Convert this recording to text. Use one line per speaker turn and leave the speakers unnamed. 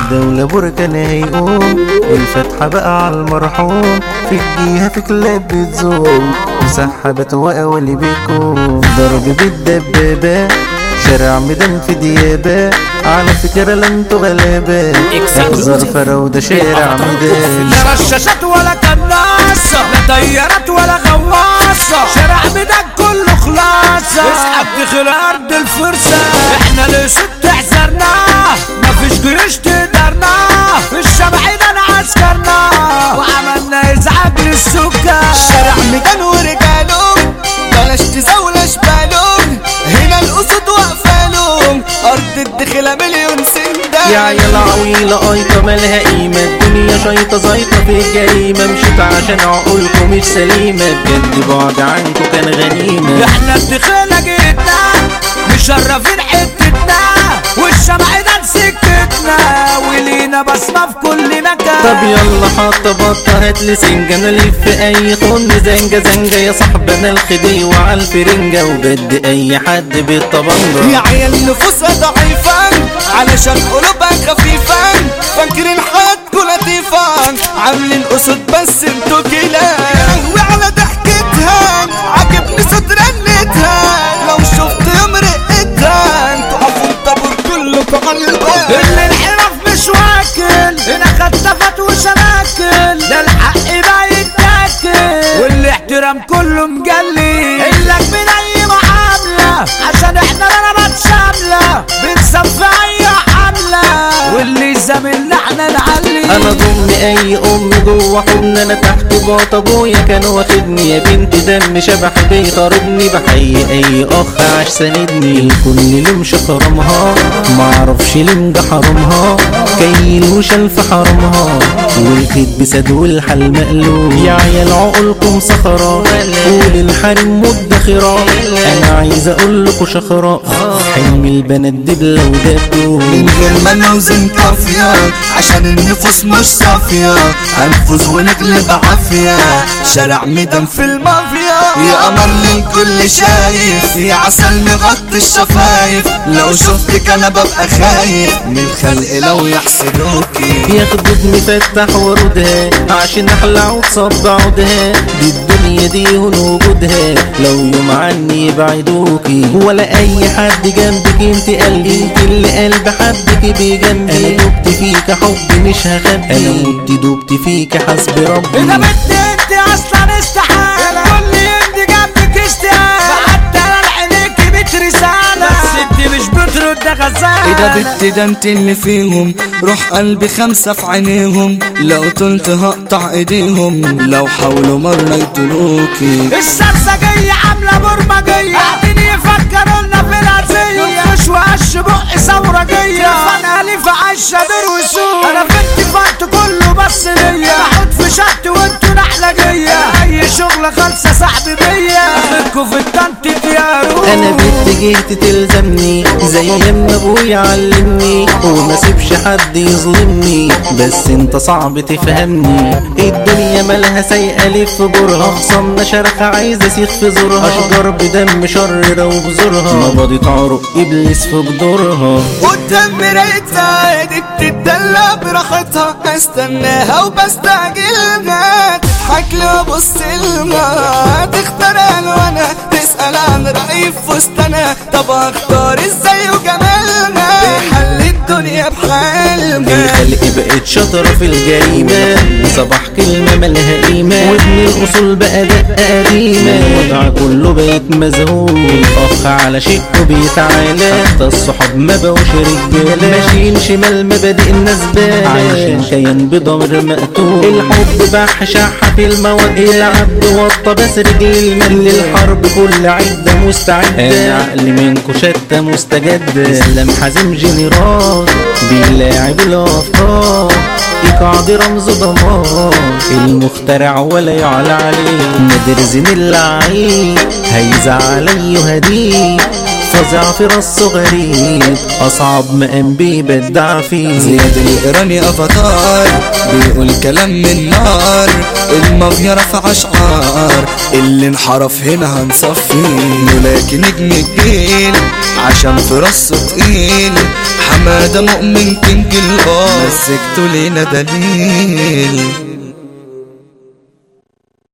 الدولة بركان هيقوم الفتحة بقى على المرحوم في الجيهة في كلاب بتزوم مسحبة وأولي بيكم ضرب بالدبابة شارع ميدان في ديابة على فكرة لا انتوا غلابة احذر فراودة شارع ميدان
لا رشاشات ولا كناسة لا طيارات ولا غواصة شارع ميدان كله خلاصة اسحب دخل أرض الفرسة احنا لسه تحذرناه مفيش جيوش تقدرنا في الشمع ده عسكرنا وعملنا ازعاج للسكان
شارع ميدان ورجالهم بلاش تزولش بالهم هنا الاسود واقفالهم ارض الدخله مليون سندان
يا عيال عويلة ايطة مالها قيمة الدنيا شيطة زيطة في الجريمة مشيت عشان عقولكم مش سليمة بجد بعد عنكم كان غنيمة
احنا الدخلة جيتنا مشرفين حتتنا والشمع ده سكتنا ولينا بصمة في كل مكان
طب يلا حط بطة هات لي سنجة انا ليف في اي خن زنجة زنجة يا صاحبنا الخدي وعلى الفرنجة وبد اي حد بالطبنجة
يا عيال نفوسها ضعيفة علشان قلوبها خفيفة فاكرين حياتكوا لطيفة عاملين اسود بس انتوا جيلان وعلى ضحكتها عاجبني صوت رنتها لو شفت يوم رقتها انتوا قفوا الطابور كلكوا على الباب
اللي انحرف مش واكل هنا خطفت وشناكل ده الحق بقى يتاكل والاحترام كله مجلي إلك من اي معاملة عشان احنا ضربات شاملة بنكسب في اي حملة واللي زميلنا احنا نعلي
انا ضم اي ام جوه حضن انا تحت باط ابويا كان واخدني يا بنت دم شبح بيطاردني بحيي اي اخ عاش ساندني الكل لمش حرمها معرفش لمجة حرمها كيل وشل في حرمها والكذب سد والحل مقلوب يا عيال عقولكم صخرة قول الحريم مدخرة انا عايز اقول لكم شخرة حلم البنات دبلة ودبدوب
من غير ما نوزن كافية عشان النفوس مش صافية هنفوز ونغلب عافية شارع ميدان في المافيا يا قمر للكل شايف يا عسل مغطي الشفايف لو شفتك انا ببقى خايف من الخلق لو يحسدوكي
ياخدوا مفتح ورودها عشان احلى وتصب عودها دي الدنيا دي هون وجودها لو يوم عني يبعدوكي ولا اي حد جنبك انت قلبي انت اللي قلب حدك بجنبي انا دبت فيك حب مش هخبي انا مت دبت فيك حسبي ربي
اذا بنت انت اصلا استحالة كل يمدي جنبك اشتياق حتى انا عينيكي بيت رسالة بس انت مش بترد غزالة
ايه ده بت ده انت اللي فيهم روح قلبي خمسة في عينيهم لو طلت هقطع ايديهم لو حاولوا مرة يطلوكي
الشمسة جاية عاملة برمجية قاعدين يفكروا لنا في العزية مش وقش بق ثورجية فانا في عشة دور وسوق انا بنتي فقت كله بس ليا احط في شط وانتوا نحلة جاية اي شغل خالصة صاحبي بيا اخدكوا في التنطيط يا روح
انا بنت جيت تلزمني زي ما ابويا علمني وما سيبش حد يظلمني بس انت صعب تفهمني الدنيا مالها سايقه لف جورها خصمنا شرخه عايزه اسيخ في زورها اشجار بدم شرره وبزورها نبضت عروق ابليس في جدورها
قدام مرايتها دي بتدلع براحتها استناها وبستعجلها تضحك لي وابص لها تختار الوانها تسأل عن رأيي في فستانها طب اختار ازاي وجمالها بيحل الدنيا بحالها
الخلق بقت شاطرة في الجريمة صباح كلمة مالها قيمة وابن الأصول بقى دقة قديمة الوضع كله بقت مذهول الأخ على شقه بيتعالى حتى الصحاب ما بقوش رجالة ماشيين شمال مبادئ الناس بالة عايشين كيان بضمر مقتول الحب بح شح في المواد العبد وطى بس رجل المال للحرب كل عدة مستعدة أنا عقلي منكو شتى مستجد اسلام حازم جنرال بيلاعب الافكار ايقاع دي رمز دمار المخترع ولا يعلى عليه نادر زين اللعيب هيزعل علي وهديه فظيع في راسه غريب اصعب مقام بيبدع فيه
زياد الإيراني افاتار بيقول كلام من نار المافيا رفع اشعار اللي انحرف هنا هنصفيه لكن نجم الجيل عشان في راسه تقيل حمادة مؤمن كينج الار مسكته لينا دليل